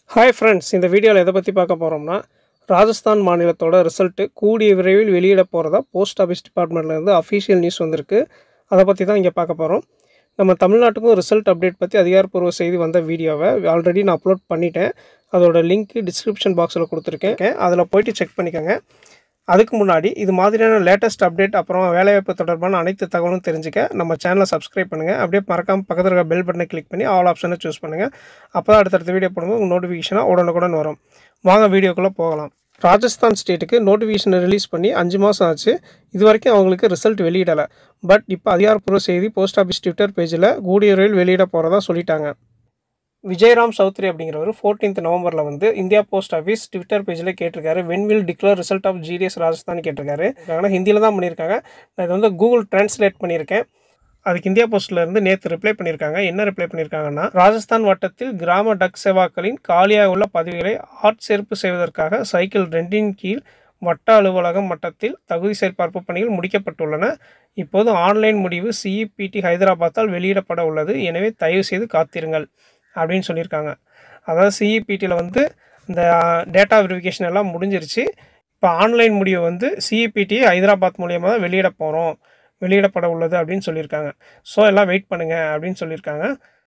hi friends இந்த வீடியோவில் எதை பற்றி பார்க்க போகிறோம்னா ராஜஸ்தான் மாநிலத்தோட ரிசல்ட்டு கூடிய விரைவில் வெளியிட போகிறதா போஸ்ட் ஆஃபீஸ் டிபார்ட்மெண்ட்லேருந்து அஃபீஷியல் நியூஸ் வந்திருக்கு அதை பற்றி தான் இங்கே பார்க்க போகிறோம் நம்ம தமிழ்நாட்டுக்கும் ரிசல்ட் அப்டேட் பற்றி அதிகாரப்பூர்வ செய்தி வந்த வீடியோவை ஆல்ரெடி நான் அப்லோட் பண்ணிட்டேன் அதோட லிங்க் டிஸ்கிரிப்ஷன் பாக்ஸில் கொடுத்துருக்கேன் அதில் போயிட்டு செக் பண்ணிக்கோங்க அதுக்கு முன்னாடி இது மாதிரியான லேட்டஸ்ட் அப்டேட் அப்புறம் வேலைவாய்ப்பு தொடர்பான அனைத்து தகவலும் தெரிஞ்சுக்க நம்ம சேனலை சப்ஸ்கிரைப் பண்ணுங்கள் அப்படியே மறக்காம பக்கத்தில் இருக்க பெல் பட்டனை கிளிக் பண்ணி ஆல் ஆப்ஷனை சூஸ் பண்ணுங்கள் அப்போ தான் அடுத்தடுத்த வீடியோ போடும்போது உங்கள் நோட்டிஃபிகேஷனாக உடனுக்குடன் வரும் வாங்க வீடியோக்குள்ளே போகலாம் ராஜஸ்தான் ஸ்டேட்டுக்கு நோட்டிஃபிகேஷனை ரிலீஸ் பண்ணி அஞ்சு மாதம் ஆச்சு இது வரைக்கும் அவங்களுக்கு ரிசல்ட் வெளியிடலை பட் இப்போ அதிகாரப்பூர்வ செய்தி போஸ்ட் ஆஃபீஸ் ட்விட்டர் பேஜில் கூடிய விரைவில் வெளியிட போகிறதா சொல்லிட்டாங்க விஜயராம் சௌத்ரி அப்படிங்கிறவர் ஃபோர்டீன்த் நவம்பரில் வந்து இந்தியா போஸ்ட் ஆஃபீஸ் ட்விட்டர் பேஜில் கேட்டிருக்காரு when will declare result of GDS Rajasthan கேட்டிருக்காரு ஆனால் ஹிந்தியில் தான் பண்ணியிருக்காங்க நான் இது வந்து கூகுள் டிரான்ஸ்லேட் பண்ணியிருக்கேன் அதுக்கு இந்தியா போஸ்ட்ல இருந்து நேற்று ரிப்ளை பண்ணியிருக்காங்க என்ன ரிப்ளை பண்ணியிருக்காங்கன்னா ராஜஸ்தான் வட்டத்தில் கிராம டக் சேவாக்களின் காலியாக உள்ள பதவிகளை ஆட்சேர்ப்பு செய்வதற்காக சைக்கிள் ரெண்டின் கீழ் வட்ட அலுவலகம் மட்டத்தில் தகுதி சரிபார்ப்பு பணிகள் முடிக்கப்பட்டுள்ளன இப்போது ஆன்லைன் முடிவு சிஇபிடி ஹைதராபாத்தால் வெளியிடப்பட உள்ளது எனவே தயவு செய்து காத்திருங்கள் அப்படின்னு சொல்லியிருக்காங்க அதாவது சிஇபிடியில் வந்து இந்த டேட்டா வெரிஃபிகேஷன் எல்லாம் முடிஞ்சிருச்சு இப்போ ஆன்லைன் முடிவு வந்து சிஇபிடி ஹைதராபாத் மூலியமாக தான் வெளியிட போகிறோம் வெளியிடப்பட உள்ளது அப்படின்னு சொல்லியிருக்காங்க ஸோ எல்லாம் வெயிட் பண்ணுங்கள் அப்படின்னு சொல்லியிருக்காங்க